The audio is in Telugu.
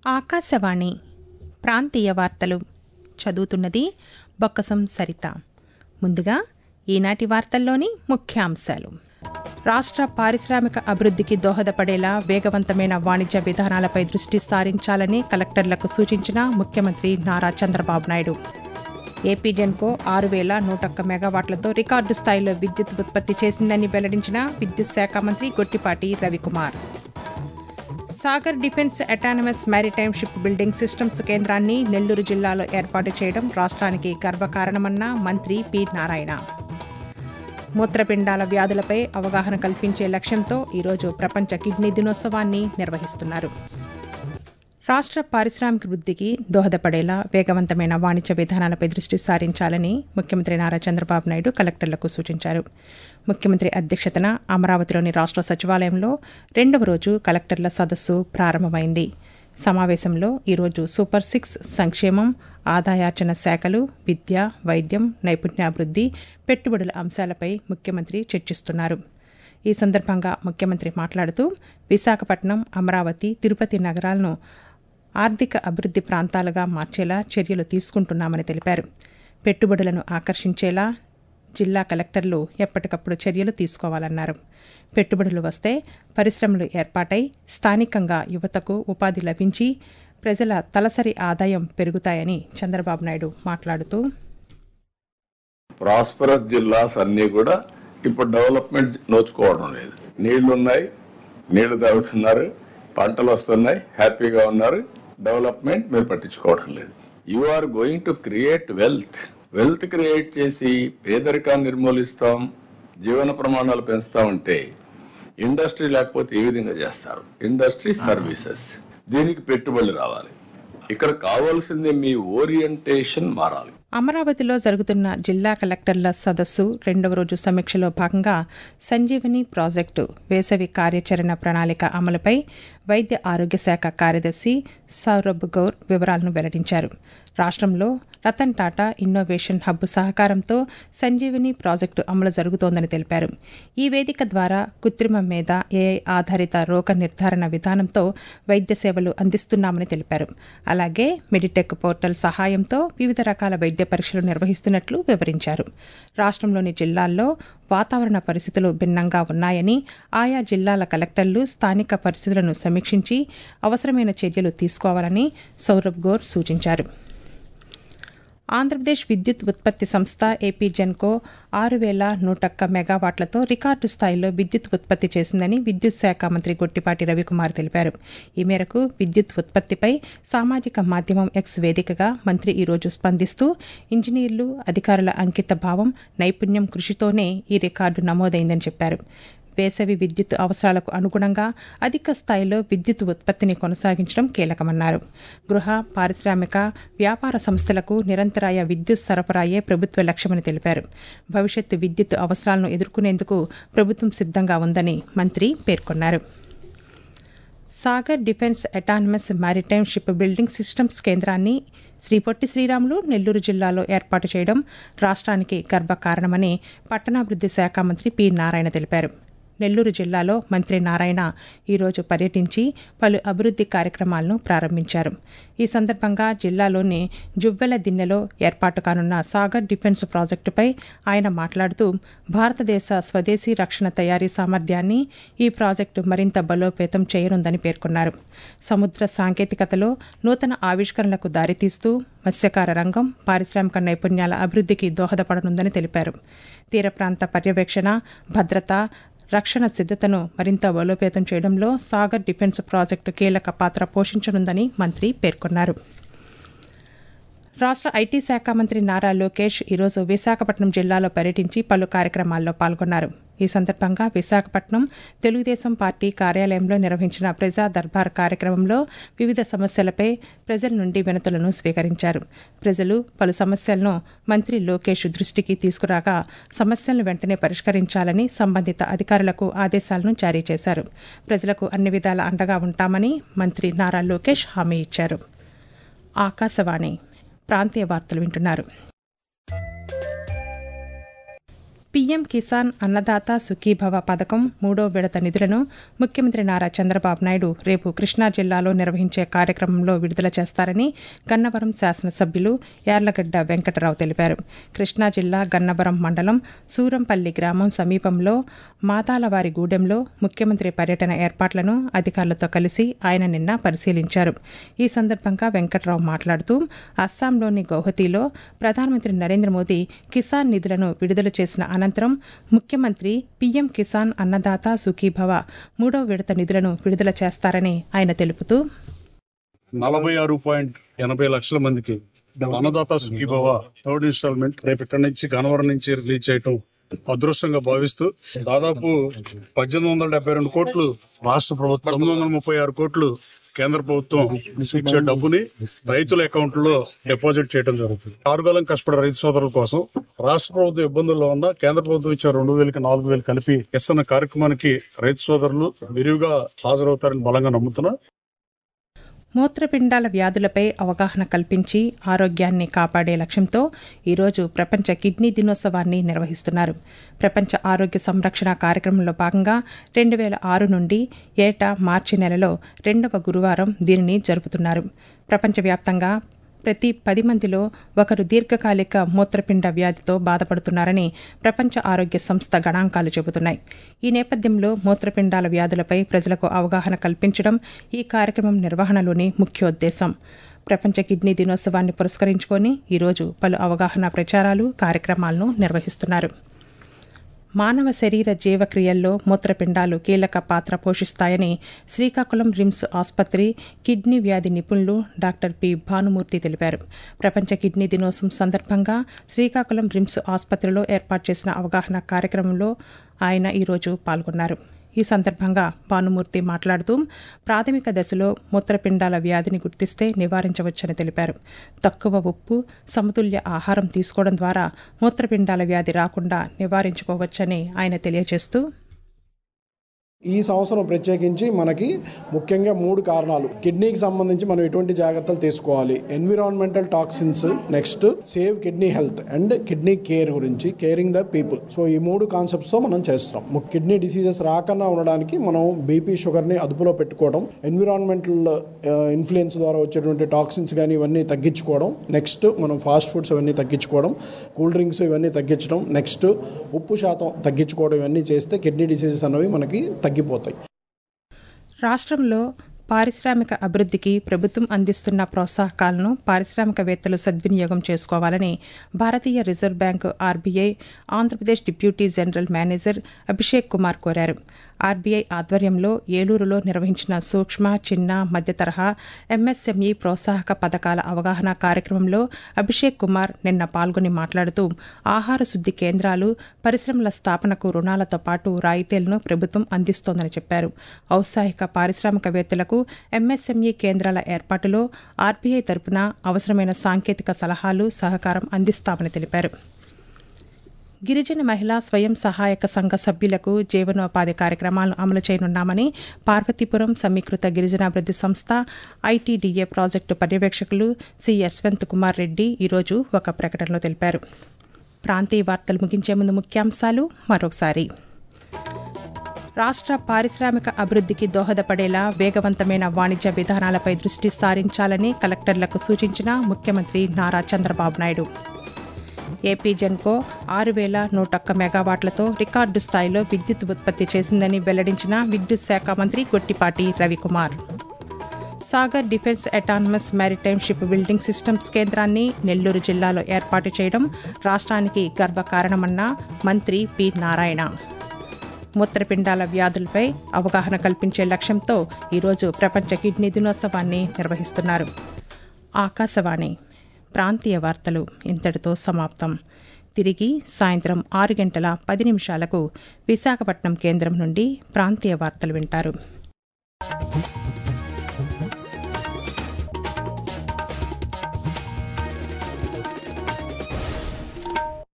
ఆకాశవాణి ప్రాంతీయ వార్తలు చదువుతున్నది బొక్కసం సరిత ముందుగా ఈనాటి వార్తల్లోని ముఖ్యాంశాలు రాష్ట్ర పారిశ్రామిక అభివృద్ధికి దోహదపడేలా వేగవంతమైన వాణిజ్య విధానాలపై దృష్టి సారించాలని కలెక్టర్లకు సూచించిన ముఖ్యమంత్రి నారా చంద్రబాబు నాయుడు ఏపీ జెన్కో ఆరు వేల నూట ఒక్క మెగావాట్లతో రికార్డు స్థాయిలో విద్యుత్ ఉత్పత్తి చేసిందని వెల్లడించిన విద్యుత్ శాఖ మంత్రి Gottipati Ravikumar Sagar defence autonomous maritime ship building systems కేంద్రాన్ని నెల్లూరు జిల్లాలో ఏర్పాటు చేయడం రాష్ట్రానికి గర్వకారణమన్న మంత్రి పి నారాయణ మూత్రపిండాల వ్యాధులపై అవగాహన కల్పించే లక్ష్యంతో ఈరోజు ప్రపంచ కిడ్నీ దినోత్సవాన్ని నిర్వహిస్తున్నారు రాష్ట్ర పారిశ్రామిక వృద్ధికి దోహదపడేలా వేగవంతమైన వాణిజ్య విధానాలపై దృష్టి సారించాలని ముఖ్యమంత్రి నారా చంద్రబాబు నాయుడు కలెక్టర్లకు సూచించారు ముఖ్యమంత్రి అధ్యక్షతన అమరావతిలోని రాష్ట్ర సచివాలయంలో రెండవ రోజు కలెక్టర్ల సదస్సు ప్రారంభమైంది సమావేశంలో ఈరోజు సూపర్ సిక్స్ సంక్షేమం ఆదాయార్జన శాఖలు విద్య వైద్యం నైపుణ్యాభివృద్ధి పెట్టుబడుల అంశాలపై ముఖ్యమంత్రి చర్చిస్తున్నారు ఈ సందర్భంగా ముఖ్యమంత్రి మాట్లాడుతూ విశాఖపట్నం అమరావతి తిరుపతి నగరాలను ఆర్థిక అభివృద్ధి ప్రాంతాలుగా మార్చేలా చర్యలు తీసుకుంటున్నామని తెలిపారు పెట్టుబడులను ఆకర్షించేలా జిల్లా కలెక్టర్లు ఎప్పటికప్పుడు చర్యలు తీసుకోవాలన్నారు పెట్టుబడులు వస్తే పరిశ్రమలు ఏర్పాటై స్థానికంగా యువతకు ఉపాధి లభించి ప్రజల తలసరి ఆదాయం పెరుగుతాయని చంద్రబాబు నాయుడు మాట్లాడుతూ ప్రాస్పరస్ జిల్లాస్ అన్ని కూడా ఇప్పుడు డెవలప్మెంట్ నోచుకోవడం లేదు నీళ్లు ఉన్నాయి నీళ్లు తాగుతున్నారు పంటలు వస్తున్నాయి హ్యాపీగా ఉన్నారు డెవలప్మెంట్ మీరు పట్టించుకోవడం లేదు you are going to create wealth wealth create చేసి పేదరికాన్ని నిర్మూలిస్తాం జీవన ప్రమాణాలు పెంచుతామంటే ఇండస్ట్రీ లేకపోతే ఏ విధంగా చేస్తారు ఇండస్ట్రీ సర్వీసెస్ దీనికి పెట్టుబడులు రావాలి ఇక్కడ కావాల్సింది మీ ఓరియంటేషన్ మారాలి అమరావతిలో జరుగుతున్న జిల్లా కలెక్టర్ల సదస్సు రెండవ రోజు సమీక్షలో భాగంగా సంజీవని ప్రాజెక్టు వేసవి కార్యాచరణ ప్రణాళిక అమలుపై వైద్య ఆరోగ్య శాఖ కార్యదర్శి సౌరభ్ గౌర్ వివరాలను వెల్లడించారు రాష్ట్రంలో రతన్ టాటా ఇన్నోవేషన్ హబ్ సహకారంతో సంజీవిని ప్రాజెక్టు అమలు జరుగుతోందని తెలిపారు ఈ వేదిక ద్వారా కృత్రిమ మీద ఏఐ ఆధారిత రోగ నిర్ధారణ విధానంతో వైద్య సేవలు అందిస్తున్నామని తెలిపారు అలాగే మెడిటెక్ పోర్టల్ సహాయంతో వివిధ రకాల వైద్య పరీక్షలు నిర్వహిస్తున్నట్లు వివరించారు రాష్ట్రంలోని జిల్లాల్లో వాతావరణ పరిస్థితులు భిన్నంగా ఉన్నాయని ఆయా జిల్లాల కలెక్టర్లు స్థానిక పరిస్థితులను సమీక్షించి అవసరమైన చర్యలు తీసుకోవాలని సౌరభ్ గోర్ సూచించారు ఆంధ్రప్రదేశ్ విద్యుత్ ఉత్పత్తి సంస్థ ఏపీ జెన్కో ఆరు వేల నూటొక్క మెగావాట్లతో రికార్డు స్థాయిలో విద్యుత్ ఉత్పత్తి చేసిందని విద్యుత్ శాఖ మంత్రి గొట్టిపాటి రవికుమార్ తెలిపారు ఈ మేరకు విద్యుత్ ఉత్పత్తిపై సామాజిక మాధ్యమం ఎక్స్ వేదికగా మంత్రి ఈరోజు స్పందిస్తూ ఇంజనీర్లు అధికారుల అంకిత భావం నైపుణ్యం కృషితోనే ఈ రికార్డు నమోదైందని చెప్పారు వేసవి విద్యుత్ అవసరాలకు అనుగుణంగా అధిక స్థాయిలో విద్యుత్ ఉత్పత్తిని కొనసాగించడం కీలకమన్నారు గృహ పారిశ్రామిక వ్యాపార సంస్థలకు నిరంతరాయ విద్యుత్ సరఫరాయే ప్రభుత్వ లక్ష్యమని తెలిపారు భవిష్యత్తు విద్యుత్ అవసరాలను ఎదుర్కొనేందుకు ప్రభుత్వం సిద్ధంగా ఉందని మంత్రి పేర్కొన్నారు Sagar defence autonomous maritime ship building systems కేంద్రాన్ని శ్రీ పొట్టి శ్రీరాములు నెల్లూరు జిల్లాలో ఏర్పాటు చేయడం రాష్ట్రానికి గర్వకారణమని పట్టణాభివృద్ధి శాఖ మంత్రి పి నారాయణ తెలిపారు నెల్లూరు జిల్లాలో మంత్రి నారాయణ ఈరోజు పర్యటించి పలు అభివృద్ధి కార్యక్రమాలను ప్రారంభించారు ఈ సందర్భంగా జిల్లాలోని జువ్వెల దిన్నెలో ఏర్పాటు కానున్న సాగర్ డిఫెన్స్ ప్రాజెక్టుపై ఆయన మాట్లాడుతూ భారతదేశ స్వదేశీ రక్షణ తయారీ సామర్థ్యాన్ని ఈ ప్రాజెక్టు మరింత బలోపేతం చేయనుందని పేర్కొన్నారు సముద్ర సాంకేతికతలో నూతన ఆవిష్కరణలకు దారితీస్తూ మత్స్యకార రంగం పారిశ్రామిక నైపుణ్యాల అభివృద్ధికి దోహదపడనుందని తెలిపారు తీర ప్రాంత పర్యవేక్షణ భద్రత రక్షణ సిద్ధతను మరింత బలోపేతం చేయడంలో సాగర్ డిఫెన్స్ ప్రాజెక్టు కీలక పాత్ర పోషించనుందని మంత్రి పేర్కొన్నారు రాష్ట్ర ఐటీ శాఖ మంత్రి నారా లోకేష్ ఈరోజు విశాఖపట్నం జిల్లాలో పర్యటించి పలు కార్యక్రమాల్లో పాల్గొన్నారు ఈ సందర్భంగా విశాఖపట్నం తెలుగుదేశం పార్టీ కార్యాలయంలో నిర్వహించిన ప్రజా దర్బార్ కార్యక్రమంలో వివిధ సమస్యలపై ప్రజల నుండి వినతులను స్వీకరించారు ప్రజలు పలు సమస్యలను మంత్రి లోకేష్ దృష్టికి తీసుకురాగా సమస్యలను వెంటనే పరిష్కరించాలని సంబంధిత అధికారులకు ఆదేశాలను జారీ చేశారు ప్రజలకు అన్ని విధాల అండగా ఉంటామని మంత్రి నారా లోకేష్ హామీ ఇచ్చారు ఆకాశవాణి ప్రాంతీయ వార్తలు వింటున్నారు పీఎం కిసాన్ అన్నదాత సుఖీభవ పథకం మూడో విడత నిధులను ముఖ్యమంత్రి నారా చంద్రబాబు నాయుడు రేపు కృష్ణా జిల్లాలో నిర్వహించే కార్యక్రమంలో విడుదల చేస్తారని గన్నవరం శాసనసభ్యులు యార్లగడ్డ వెంకటరావు తెలిపారు కృష్ణా జిల్లా గన్నవరం మండలం సూరంపల్లి గ్రామం సమీపంలో మాతాలవారి గూడెంలో ముఖ్యమంత్రి పర్యటన ఏర్పాట్లను అధికారులతో కలిసి ఆయన నిన్న పరిశీలించారు ఈ సందర్భంగా వెంకట్రావు మాట్లాడుతూ అస్సాంలోని గౌహతిలో ప్రధానమంత్రి నరేంద్ర మోదీ కిసాన్ నిధులను విడుదల చేసిన అనంతరం ముఖ్యమంత్రి పీఎం కిసాన్ అన్నదాత సుఖీభవ మూడో విడత నిధులను విడుదల చేస్తారని ఆయన తెలుపుతూ నలభై ఆరు పాయింట్ ఎనభై లక్షల మందికి అన్నదాత సుఖీభవ థర్డ్ ఇన్స్టాల్మెంట్ రేపు ఇక్కడి నుంచి గనవరం నుంచి రిలీజ్ చేయటం అదృష్టంగా భావిస్తూ దాదాపు పద్దెనిమిది వందల డెబ్బై రెండు కోట్లు రాష్ట్ర ప్రభుత్వం తొమ్మిది వందల ముప్పై ఆరు కోట్లు కేంద్ర ప్రభుత్వం ఇచ్చే డబ్బుని రైతుల అకౌంట్ లో డిపాజిట్ చేయడం జరుగుతుంది ఆరుగాలం కష్టపడే రైతు సోదరుల కోసం రాష్ట్ర ప్రభుత్వం ఇబ్బందుల్లో ఉన్న కేంద్ర ప్రభుత్వం ఇచ్చే రెండు వేలకి నాలుగు వేలు కలిపి ఇస్తున్న కార్యక్రమానికి రైతు సోదరులు విరివిగా హాజరవుతారని బలంగా నమ్ముతున్నా మూత్రపిండాల వ్యాధులపై అవగాహన కల్పించి ఆరోగ్యాన్ని కాపాడే లక్ష్యంతో ఈరోజు ప్రపంచ కిడ్నీ దినోత్సవాన్ని నిర్వహిస్తున్నారు ప్రపంచ ఆరోగ్య సంరక్షణ కార్యక్రమంలో భాగంగా రెండు వేల ఆరు నుండి ఏటా మార్చి నెలలో రెండవ గురువారం దీనిని జరుపుతున్నారు ప్రపంచవ్యాప్తంగా ప్రతి పది మందిలో ఒకరు దీర్ఘకాలిక మూత్రపిండ వ్యాధితో బాధపడుతున్నారని ప్రపంచ ఆరోగ్య సంస్థ గణాంకాలు చెబుతున్నాయి ఈ నేపథ్యంలో మూత్రపిండాల వ్యాధులపై ప్రజలకు అవగాహన కల్పించడం ఈ కార్యక్రమం నిర్వహణలోని ముఖ్యోద్దేశం ప్రపంచ కిడ్నీ దినోత్సవాన్ని పురస్కరించుకొని ఈరోజు పలు అవగాహన ప్రచారాలు కార్యక్రమాలను నిర్వహిస్తున్నారు మానవ శరీర జీవక్రియల్లో మూత్రపిండాలు కీలక పాత్ర పోషిస్తాయని శ్రీకాకుళం రిమ్స్ ఆసుపత్రి కిడ్నీ వ్యాధి నిపుణులు డాక్టర్ పి భానుమూర్తి తెలిపారు ప్రపంచ కిడ్నీ దినోత్సవం సందర్భంగా శ్రీకాకుళం రిమ్స్ ఆసుపత్రిలో ఏర్పాటు చేసిన అవగాహన కార్యక్రమంలో ఆయన ఈరోజు పాల్గొన్నారు ఈ సందర్భంగా భానుమూర్తి మాట్లాడుతూ ప్రాథమిక దశలో మూత్రపిండాల వ్యాధిని గుర్తిస్తే నివారించవచ్చని తెలిపారు తక్కువ ఉప్పు సమతుల్య ఆహారం తీసుకోవడం ద్వారా మూత్రపిండాల వ్యాధి రాకుండా నివారించుకోవచ్చని ఆయన తెలియజేస్తూ ఈ సంవత్సరం ప్రత్యేకించి మనకి ముఖ్యంగా మూడు కారణాలు కిడ్నీకి సంబంధించి మనం ఎటువంటి జాగ్రత్తలు తీసుకోవాలి environmental toxins next save kidney health and kidney care గురించి కేరింగ్ ద పీపుల్ సో ఈ మూడు కాన్సెప్ట్స్తో మనం చేస్తాం కిడ్నీ డిసీజెస్ రాకుండా ఉండడానికి మనం బీపీ షుగర్ని అదుపులో పెట్టుకోవడం ఎన్విరాన్మెంటల్ ఇన్ఫ్లుయెన్స్ ద్వారా వచ్చేటువంటి టాక్సిన్స్ కానీ ఇవన్నీ తగ్గించుకోవడం నెక్స్ట్ మనం ఫాస్ట్ ఫుడ్స్ ఇవన్నీ తగ్గించుకోవడం కూల్ డ్రింక్స్ ఇవన్నీ తగ్గించడం నెక్స్ట్ ఉప్పు శాతం తగ్గించుకోవడం ఇవన్నీ చేస్తే కిడ్నీ డిసీజెస్ అనేవి మనకి తగ్గిపోతాయి రాష్ట్రంలో పారిశ్రామిక అభివృద్ధికి ప్రభుత్వం అందిస్తున్న ప్రోత్సాహకాలను పారిశ్రామికవేత్తలు సద్వినియోగం చేసుకోవాలని భారతీయ reserve bank RBI Andhra Pradesh deputy general manager Abhishek Kumar కోరారు ఆర్బీఐ ఆధ్వర్యంలో ఏలూరులో నిర్వహించిన సూక్ష్మ చిన్న మధ్య తరహా ఎంఎస్ఎంఈ ప్రోత్సాహక పథకాల అవగాహన కార్యక్రమంలో అభిషేక్ కుమార్ నిన్న పాల్గొని మాట్లాడుతూ ఆహార శుద్ధి కేంద్రాలు పరిశ్రమల స్థాపనకు రుణాలతో పాటు రాయితీలను ప్రభుత్వం అందిస్తోందని చెప్పారు ఔత్సాహిక పారిశ్రామికవేత్తలకు ఎంఎస్ఎంఈ కేంద్రాల ఏర్పాటులో ఆర్బీఐ తరపున అవసరమైన సాంకేతిక సలహాలు సహకారం అందిస్తామని తెలిపారు గిరిజన మహిళా స్వయం సహాయక సంఘ సభ్యులకు జీవనోపాధి కార్యక్రమాలను అమలు చేయనున్నామని పార్వతీపురం సమీకృత గిరిజనాభివృద్ధి సంస్థ ఐటీడీఏ ప్రాజెక్టు పర్యవేక్షకులు సి యశ్వంత్ కుమార్ రెడ్డి ఈరోజు ఒక ప్రకటనలో తెలిపారు ప్రాంతీయ వార్తలు ముగించే ముందు ముఖ్యాంశాలు మరొకసారి రాష్ట్ర పారిశ్రామిక అభివృద్ధికి దోహదపడేలా వేగవంతమైన వాణిజ్య విధానాలపై దృష్టి సారించాలని కలెక్టర్లకు సూచించిన ముఖ్యమంత్రి నారా చంద్రబాబు నాయుడు ఏపీ జెన్కో ఆరు వేల నూట ఒక్క మెగావాట్లతో రికార్డు స్థాయిలో విద్యుత్ ఉత్పత్తి చేసిందని వెల్లడించిన విద్యుత్ శాఖ మంత్రి Gottipati Ravikumar Sagar defence autonomous maritime ship building systems కేంద్రాన్ని నెల్లూరు జిల్లాలో ఏర్పాటు చేయడం రాష్ట్రానికి గర్వకారణమన్న మంత్రి పి నారాయణ మూత్రపిండాల వ్యాధులపై అవగాహన కల్పించే లక్ష్యంతో ఈరోజు ప్రపంచ కిడ్నీ దినోత్సవాన్ని నిర్వహిస్తున్నారు ఆకాశవాణి ప్రాంతీయ వార్తలు ఇంతటితో సమాప్తం తిరిగి సాయంత్రం ఆరు గంటల పది నిమిషాలకు విశాఖపట్నం కేంద్రం నుండి ప్రాంతీయ వార్తలు వింటారు